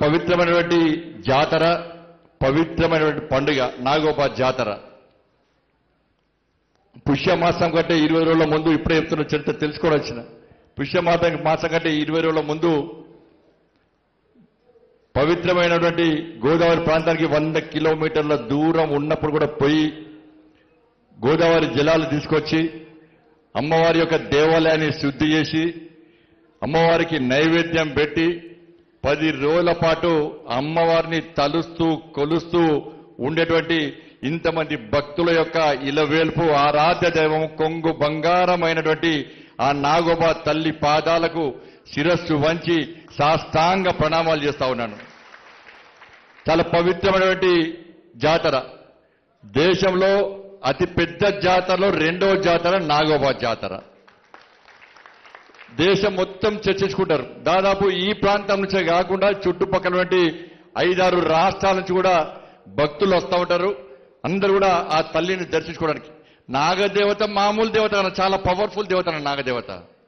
పవిత్రమైనటువంటి జాతర పవిత్రమైనటువంటి పండుగ నాగోపా జాతర పుష్యమాసం కంటే ఇరవై రోజుల ముందు ఇప్పుడే చెప్తున్న చరిత్ర తెలుసుకోవడం వచ్చిన పుష్యమాసం మాసం కంటే ఇరవై రోజుల ముందు పవిత్రమైనటువంటి గోదావరి ప్రాంతానికి వంద కిలోమీటర్ల దూరం ఉన్నప్పుడు కూడా పోయి గోదావరి జలాలు తీసుకొచ్చి అమ్మవారి యొక్క దేవాలయాన్ని శుద్ధి చేసి అమ్మవారికి నైవేద్యం పెట్టి పది రోజుల పాటు అమ్మవారిని తలుస్తూ కొలుస్తూ ఉండేటువంటి ఇంతమంది భక్తుల యొక్క ఇలవేల్పు ఆరాధ్య దైవం కొంగు బంగారమైనటువంటి ఆ నాగోబా తల్లి పాదాలకు శిరస్సు వంచి సాష్టాంగ ప్రణామాలు చేస్తా ఉన్నాను చాలా పవిత్రమైనటువంటి జాతర దేశంలో అతి పెద్ద జాతరలో రెండవ జాతర నాగోబా జాతర దేశం మొత్తం చర్చించుకుంటారు దాదాపు ఈ ప్రాంతం నుంచే కాకుండా చుట్టుపక్కల ఐదారు రాష్ట్రాల నుంచి కూడా భక్తులు వస్తూ ఉంటారు అందరూ కూడా ఆ తల్లిని దర్శించుకోవడానికి నాగదేవత మామూలు దేవత కాదు, చాలా పవర్ఫుల్ దేవత అన్న నాగదేవత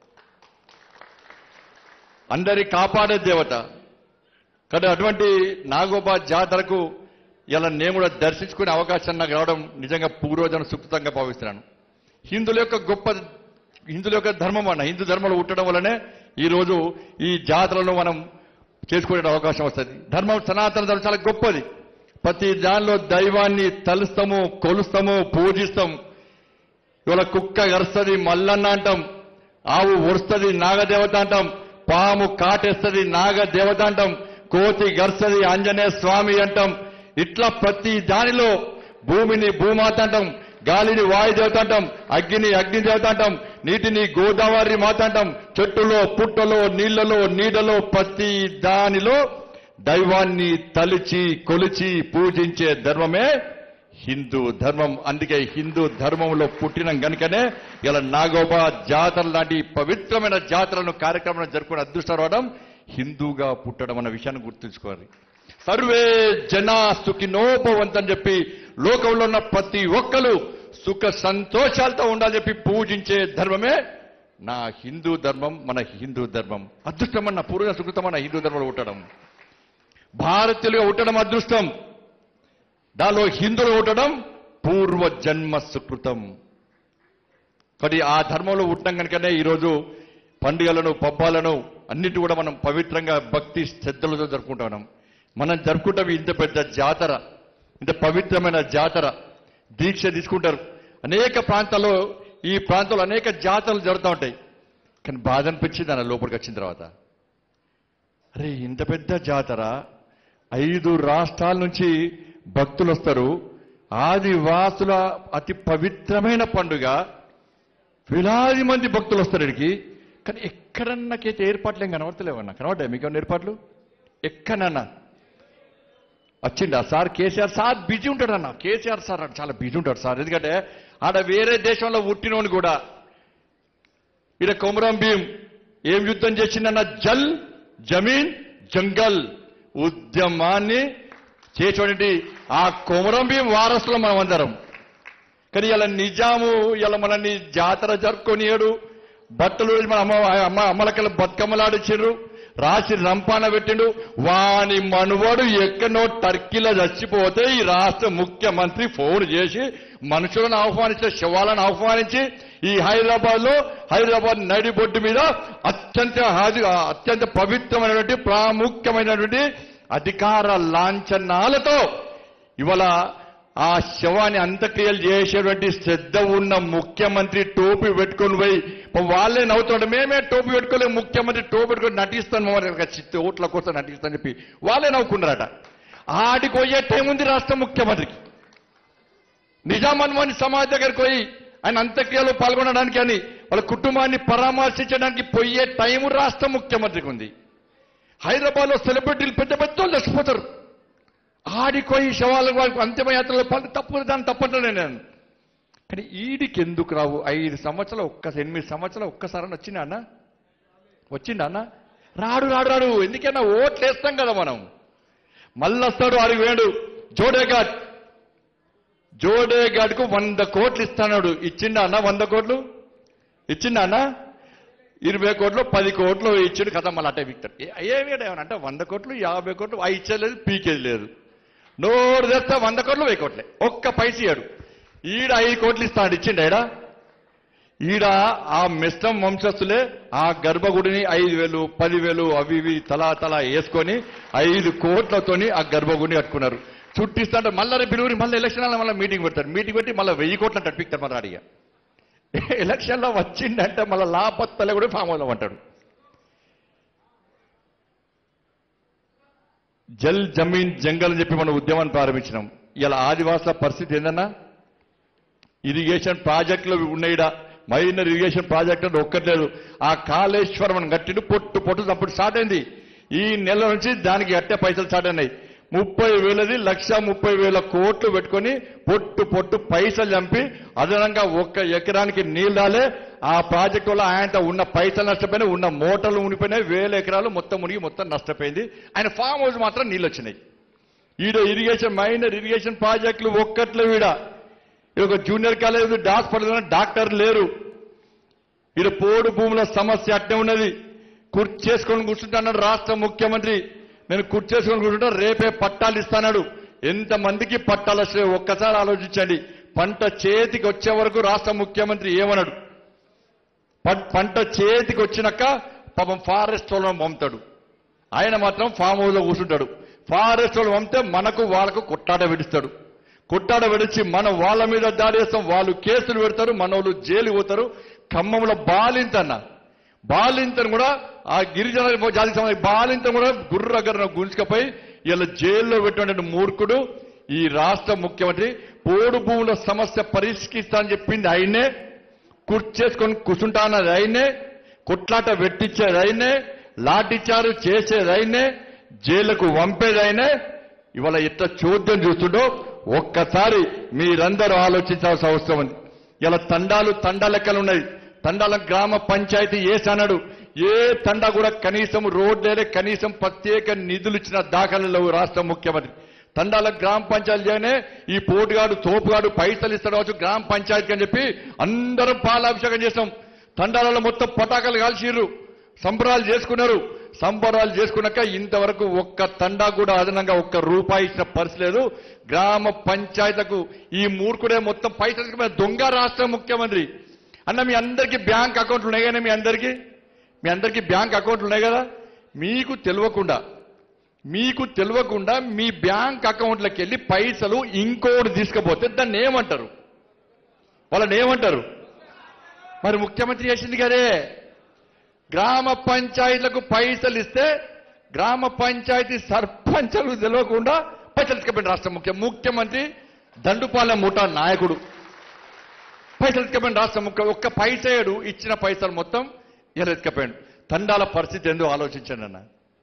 అందరి కాపాడే దేవత కానీ అటువంటి నాగోబా జాతరకు ఇలా నేను కూడా దర్శించుకునే అవకాశం నాకు రావడం నిజంగా పూర్వజన సుకృతంగా భావిస్తున్నాను హిందువుల యొక్క గొప్ప హిందువుల యొక్క ధర్మం అన్న హిందూ ధర్మంలో ఉండడం వల్లనే ఈ రోజు ఈ జాతరలను మనం చేసుకునే అవకాశం వస్తుంది ధర్మం సనాతన ధర్మం చాలా గొప్పది ప్రతి దానిలో దైవాన్ని తలుస్తాము కొలుస్తాము పూజిస్తాం ఇవాళ కుక్క గరుస్తుంది మల్లన్న అంటాం ఆవు ఒరుస్తుంది నాగదేవత అంటాం పాము కాటేస్తుంది నాగదేవత అంటాం కోతి గరుస్తుంది ఆంజనేయ స్వామి అంటాం ఇట్లా ప్రతి దానిలో భూమిని భూమాత అంటాం గాలిని వాయుదేవత అంటాం అగ్నిని అగ్ని దేవత అంటాం నీటిని గోదావరి మాత అంటాం చెట్టులో పుట్టలో నీళ్లలో నీడలో ప్రతి దానిలో దైవాన్ని తలిచి కొలిచి పూజించే ధర్మమే హిందూ ధర్మం అందుకే హిందూ ధర్మంలో పుట్టిన గనుకనే ఇలా నాగోబా జాతర లాంటి పవిత్రమైన జాతరలను కార్యక్రమాలను జరుపుకునే అదృష్టం రావడం హిందూగా పుట్టడం అన్న విషయాన్ని గుర్తుంచుకోవాలి సర్వే జనా సుఖినోపవంతని చెప్పి లోకంలో ఉన్న ప్రతి ఒక్కరు సుఖ సంతోషాలతో ఉండాలని చెప్పి పూజించే ధర్మమే నా హిందూ ధర్మం మన హిందూ ధర్మం అదృష్టం అన్న పూర్వ సుకృతం మన హిందూ ధర్మంలో ఉండడం భారతీయులుగా ఉండడం అదృష్టం దానిలో హిందువులు ఉండడం పూర్వ జన్మ సుకృతం కాబట్టి ఆ ధర్మంలో ఉండడం కనుకనే ఈరోజు పండుగలను పబ్బాలను అన్నిటి కూడా మనం పవిత్రంగా భక్తి శ్రద్ధలతో జరుపుకుంటున్నాం మనం జరుపుకుంటాం ఇంత పెద్ద జాతర ఇంత పవిత్రమైన జాతర దీక్ష తీసుకుంటారు అనేక ప్రాంతాల్లో ఈ ప్రాంతంలో అనేక జాతరలు జరుగుతూ ఉంటాయి కానీ బాధ అనిపించింది అన్న లోపలికి వచ్చిన తర్వాత అరే ఇంత పెద్ద జాతర ఐదు రాష్ట్రాల నుంచి భక్తులు వస్తారు ఆదివాసుల అతి పవిత్రమైన పండుగ వేలాది మంది భక్తులు వస్తారు ఇక్కడికి కానీ ఎక్కడన్నాకైతే ఏర్పాట్లు ఏం కనబడతలేవన్నా కనబడ్డాయి మీకు ఏమన్నా ఏర్పాట్లు ఎక్కడన్నా వచ్చిండా సార్ కేసీఆర్ సార్ బిజీ ఉంటాడు అన్న కేసీఆర్ సార్ అక్కడ చాలా బిజీ ఉంటాడు సార్ ఎందుకంటే ఆడ వేరే దేశంలో పుట్టినోని కూడా ఈడ కొమరం భీం ఏం యుద్ధం చేసిందన్న జల్ జమీన్ జంగల్ ఉద్యమాన్ని చేసేటువంటి ఆ కొమరం భీం వారసులు మనం అందరం కానీ ఇలా నిజాము ఇలా మనల్ని జాతర జరుపుకొనియాడు బట్టలు వేసి మన అమ్మ అమ్మ అమ్మలకల బతుకమ్మలాడిచ్చిండ్రు రాసి రంపాన పెట్టిండు వాని మనువాడు ఎక్కడో టర్కీలో చచ్చిపోతే ఈ రాష్ట్ర ముఖ్యమంత్రి ఫోన్ చేసి మనుషులను ఆహ్వానించే శవాలను ఆహ్వానించి ఈ హైదరాబాద్ లో హైదరాబాద్ నడిబొడ్డు మీద అత్యంత హాజీ అత్యంత పవిత్రమైనటువంటి ప్రాముఖ్యమైనటువంటి అధికార లాంఛనాలతో ఇవాళ ఆ శవాన్ని అంత్యక్రియలు చేసేటువంటి శ్రద్ధ ఉన్న ముఖ్యమంత్రి టోపీ పెట్టుకొని పోయి పాపం వాళ్ళే నవ్వుతుంటే మేమే టోపీ పెట్టుకోలేము ముఖ్యమంత్రి టోపీ పెట్టుకొని నటిస్తాను మమ్మల్ని చిత్త ఓట్ల కోసం నటిస్తాను చెప్పి వాళ్ళే నవ్వుకున్నారట ఆడికి పోయే టైం ఉంది రాష్ట్ర ముఖ్యమంత్రికి నిజాం అనుమాని సమాజ్ దగ్గరికి పోయి ఆయన అంత్యక్రియలో పాల్గొనడానికి అని వాళ్ళ కుటుంబాన్ని పరామర్శించడానికి పోయే టైం రాష్ట్ర ముఖ్యమంత్రికి ఉంది హైదరాబాద్ లో సెలబ్రిటీలు పెద్ద పెద్ద వాళ్ళు చచ్చిపోతారు ఆడిపోయి శవాల వాళ్ళకు అంతిమయాత్రలో పాల్గొ తప్పు దాన్ని తప్పట్లే నేను కానీ ఈడికి ఎందుకు రావు ఐదు సంవత్సరాలు ఒక్క ఎనిమిది సంవత్సరాలు ఒక్కసారి వచ్చిందా అన్న వచ్చిందా అన్న రాడు రాడు రాడు ఎందుకన్నా ఓట్లు వేస్తాం కదా మనం మళ్ళీ వస్తాడు ఆడికి వేడు జోడేఘాట్ జోడేఘాట్కు వంద కోట్లు ఇస్తాడు ఇచ్చిండా అన్న వంద కోట్లు ఇచ్చిండా అన్న ఇరవై కోట్లు పది కోట్లు ఇచ్చాడు కదా మళ్ళీ అట్టే విక్తాడు ఏమి ఏమన్నా అంటే వంద కోట్లు యాభై కోట్లు ఆ ఇచ్చేది లేదు పీకేది లేదు నోరు తెస్తే వంద కోట్లు వెయ్యి కోట్లే ఒక్క పైస ఇయ్యాడు ఈడ ఐదు కోట్లు ఇస్తాడు ఇచ్చిండు ఈడ ఈడ ఆ మిస్టం వంశస్థులే ఆ గర్భగుడిని ఐదు వేలు పదివేలు అవి ఇవి తలా తలా వేసుకొని ఐదు కోట్లతోని ఆ గర్భగుడిని కట్టుకున్నారు చుట్టిస్తాంటే మళ్ళీ రేపు పిలువురి మళ్ళీ ఎలక్షన్ మళ్ళీ మీటింగ్ పెడతారు మీటింగ్ పెట్టి మళ్ళీ వెయ్యి కోట్లు అంటారు పిక్తారు మళ్ళీ అడిగా ఎలక్షన్లో వచ్చిందంటే మళ్ళీ లాపత్తలే కూడా ఫామ్ హౌస్లో అంటాడు జల్ జమీన్ జంగల్ అని చెప్పి మనం ఉద్యమాన్ని ప్రారంభించినాం ఇలా ఆదివాసుల పరిస్థితి ఏందన్నా ఇరిగేషన్ ప్రాజెక్టులు ఉన్నాయిడా మైనర్ ఇరిగేషన్ ప్రాజెక్ట్ అంటే ఒక్కట్లేదు ఆ కాళేశ్వరం అని కట్టిండు పొట్టు పొట్టు అప్పుడు స్టార్ట్ అయింది ఈ నెల నుంచి దానికి అట్టే పైసలు స్టార్ట్ అయినాయి ముప్పై వేలది లక్ష ముప్పై వేల కోట్లు పెట్టుకొని పొట్టు పొట్టు పైసలు చంపి అదనంగా ఒక్క ఎకరానికి నీళ్ళు రాలే ఆ ప్రాజెక్టు వల్ల ఆయన ఉన్న పైసలు నష్టపోయినాయి ఉన్న మోటార్లు మునిపోయినాయి వేల ఎకరాలు మొత్తం మునిగి మొత్తం నష్టపోయింది ఆయన ఫామ్ హౌస్ మాత్రం నీళ్ళు వచ్చినాయి ఈడ ఇరిగేషన్ మైనర్ ఇరిగేషన్ ప్రాజెక్టులు ఒక్కట్లే వీడ ఇది ఒక జూనియర్ కాలేజ్ ఉంది హాస్పిటల్ డాక్టర్ లేరు ఈడ పోడు భూముల సమస్య అట్టే ఉన్నది కుర్చేసుకొని కూర్చుంటున్నాడు రాష్ట్ర ముఖ్యమంత్రి నేను కుర్చేసుకొని కూర్చుంటా రేపే పట్టాలు ఇస్తాడు ఎంతమందికి పట్టాలు వస్తాయి ఒక్కసారి ఆలోచించండి పంట చేతికి వచ్చే వరకు రాష్ట్ర ముఖ్యమంత్రి ఏమన్నాడు పం- పంట చేతికి వచ్చినాక పాపం ఫారెస్ట్ వాళ్ళని పంపుతాడు ఆయన మాత్రం ఫామ్ హౌస్ లో కూర్చుంటాడు ఫారెస్ట్ వాళ్ళు పంపితే మనకు వాళ్ళకు కొట్టాట విడుస్తాడు కొట్టాట విడిచి మన వాళ్ళ మీద దాడి చేస్తాం వాళ్ళు కేసులు పెడతారు మన వాళ్ళు జైలు పోతారు ఖమ్మంలో బాలింతన్న బాలింతను కూడా ఆ గిరిజన జాతికి సంబంధించి బాలింతను కూడా గుర్ర గర్ర గుంజుకపోయి ఇలా జైల్లో పెట్టినటువంటి మూర్ఖుడు ఈ రాష్ట్ర ముఖ్యమంత్రి పోడు భూముల సమస్య పరిష్కరిస్తా అని చెప్పింది ఆయనే కుర్చేసుకొని కూర్చుంటానది ఆయనే కొట్లాట పెట్టించేది ఆయనే లాఠీచారు చేసేది ఆయనే జైలుకు పంపేది ఆయనే ఇవాళ ఎట్ట చోద్యం చూస్తుండో ఒక్కసారి మీరందరూ ఆలోచించాల్సిన అవసరం ఉంది ఇలా తండాలు తండా లెక్కలు ఉన్నాయి తండాల గ్రామ పంచాయతీ ఏసన్నాడు ఏ తండా కూడా కనీసం రోడ్లే కనీసం ప్రత్యేక నిధులు ఇచ్చిన దాఖలు లేవు రాష్ట్ర ముఖ్యమంత్రి తండాల గ్రామ పంచాయతీనే ఈ పోటుగాడు తోపుగాడు పైసలు ఇస్తాడు కావచ్చు గ్రామ పంచాయతీకి అని చెప్పి అందరం పాలాభిషేకం చేస్తాం తండాలలో మొత్తం పటాకాలు కాల్చిర్రు సంబరాలు చేసుకున్నారు సంబరాలు చేసుకున్నాక ఇంతవరకు ఒక్క తండా కూడా అదనంగా ఒక్క రూపాయి ఇచ్చిన పరిస్థితి లేదు గ్రామ పంచాయతీలకు ఈ మూర్ఖుడే మొత్తం పైసలు తీసుకుపోయిన దొంగ రాష్ట్ర ముఖ్యమంత్రి అన్న మీ అందరికీ బ్యాంక్ అకౌంట్లు ఉన్నాయి కదా మీ అందరికీ మీ అందరికీ బ్యాంక్ అకౌంట్లు ఉన్నాయి కదా మీకు తెలియకుండా మీకు తెలియకుండా మీ బ్యాంక్ అకౌంట్లకు వెళ్ళి పైసలు ఇంకోటి తీసుకుపోతే దాన్ని ఏమంటారు వాళ్ళని ఏమంటారు మరి ముఖ్యమంత్రి చేసింది కదే గ్రామ పంచాయతీలకు పైసలు ఇస్తే గ్రామ పంచాయతీ సర్పంచులు తెలియకుండా పైసలు తీసుకుపోయిన రాష్ట్ర ముఖ్య ముఖ్యమంత్రి దండుపాలెం ముఠా నాయకుడు పైసలు ఎత్తుకపోయింది రాష్ట్ర ముఖ్య ఒక్క పైసేడు ఇచ్చిన పైసలు మొత్తం ఇలా ఎత్తుకపోయాడు తండాల పరిస్థితి ఎందుకు ఆలోచించండి అన్న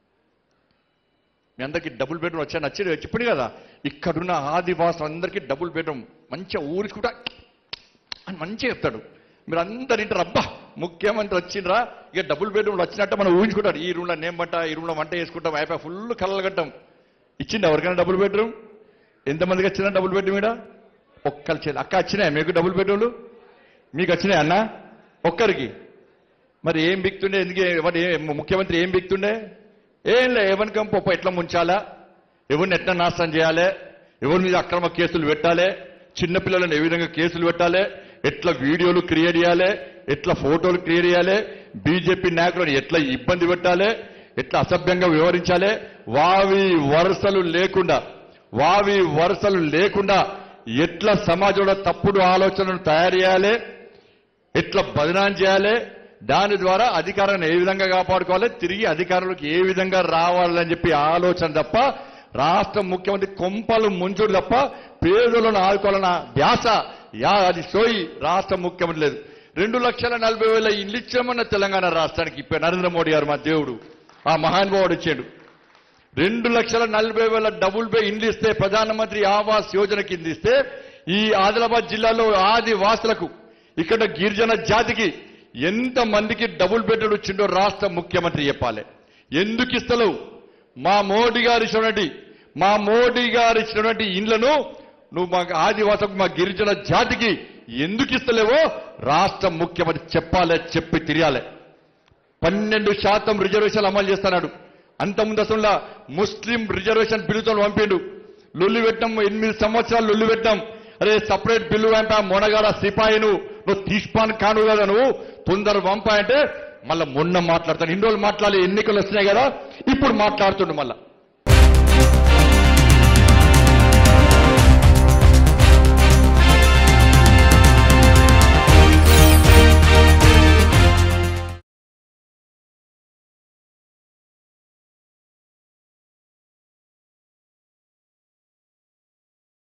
మీ అందరికీ డబుల్ బెడ్రూమ్ వచ్చాను వచ్చి చెప్పింది కదా ఇక్కడున్న ఆదివాసులు అందరికీ డబుల్ బెడ్రూమ్ మంచిగా ఊరికి కూడా అని మంచిగా చెప్తాడు మీరు అందరు ఇంటారు అబ్బా ముఖ్యమంత్రి వచ్చిండ్రా ఇక డబుల్ బెడ్రూమ్ వచ్చినట్టు మనం ఊహించుకుంటారు ఈ రూమ్లో నేను వంట ఈ రూమ్లో వంట చేసుకుంటాం అయిపోయి ఫుల్ కలలు కట్టాం ఇచ్చింది ఎవరికైనా డబుల్ బెడ్రూమ్ ఎంతమందికి వచ్చినా డబుల్ బెడ్రూమ్ ఇక్కడ ఒక్కరు చేయాలి అక్క వచ్చినాయా మీకు డబుల్ బెడ్రూమ్లు మీకు వచ్చినాయి అన్న ఒక్కరికి మరి ఏం బిక్తుండే ఎందుకు ఎవరు ఏ- ముఖ్యమంత్రి ఏం బిక్తుండే ఏం లే ఎవరిని కంప ఎట్లా ముంచాలా ఎవరిని ఎట్లా నాశనం చేయాలి ఎవరి మీద అక్రమ కేసులు పెట్టాలి చిన్నపిల్లలను ఏ విధంగా కేసులు పెట్టాలి ఎట్లా వీడియోలు క్రియేట్ చేయాలి ఎట్లా ఫోటోలు క్రియేట్ చేయాలి బీజేపీ నాయకులను ఎట్లా ఇబ్బంది పెట్టాలి ఎట్లా అసభ్యంగా వివరించాలి వావి వరుసలు లేకుండా వావి వరుసలు లేకుండా ఎట్లా సమాజంలో తప్పుడు ఆలోచనలు తయారు చేయాలి ఎట్లా బదనాం చేయాలి దాని ద్వారా అధికారాన్ని ఏ విధంగా కాపాడుకోవాలి తిరిగి అధికారులకు ఏ విధంగా రావాలని చెప్పి ఆలోచన తప్ప రాష్ట్ర ముఖ్యమంత్రి కొంపలు ముంచుడు తప్ప పేదలను ఆదుకోవాలన్న ధ్యాస యా అది సోయి రాష్ట్ర ముఖ్యమంత్రి లేదు రెండు లక్షల నలభై వేల ఇల్లు ఇచ్చామన్న తెలంగాణ రాష్ట్రానికి ఇప్పుడు నరేంద్ర మోడీ గారు మా దేవుడు ఆ మహానుభావుడు ఇచ్చాడు రెండు లక్షల నలభై వేల డబుల్ బే ఇండ్లు ఇస్తే ప్రధానమంత్రి ఆవాస్ యోజన కింద ఇస్తే ఈ ఆదిలాబాద్ జిల్లాలో ఆది వాసులకు ఇక్కడ గిరిజన జాతికి ఎంత మందికి డబుల్ బెడ్రూమ్ వచ్చిండో రాష్ట్ర ముఖ్యమంత్రి చెప్పాలి ఎందుకు ఇస్తలేవు మా మోడీ గారు ఇచ్చినటువంటి మా మోడీ గారు ఇచ్చినటువంటి ఇండ్లను నువ్వు మా ఆదివాసులకు మా గిరిజన జాతికి ఎందుకు ఇస్తలేవో రాష్ట్ర ముఖ్యమంత్రి చెప్పాలి చెప్పి తిరగాలి పన్నెండు శాతం రిజర్వేషన్లు అమలు చేస్తున్నాడు అంత ముందు అసలు ముస్లిం రిజర్వేషన్ బిల్లుతో పంపిండు లొల్లి పెట్టాం ఎనిమిది సంవత్సరాలు లొల్లి పెట్టాం అరే సపరేట్ బిల్లు పంపా మొనగాడ సిపాయిను నువ్వు తీసుకోని కాను కదా నువ్వు తొందర పంపా అంటే మళ్ళా మొన్న మాట్లాడతాను ఇన్ని రోజులు మాట్లాడి ఎన్నికలు వస్తున్నాయి కదా ఇప్పుడు మాట్లాడుతుండు మళ్ళా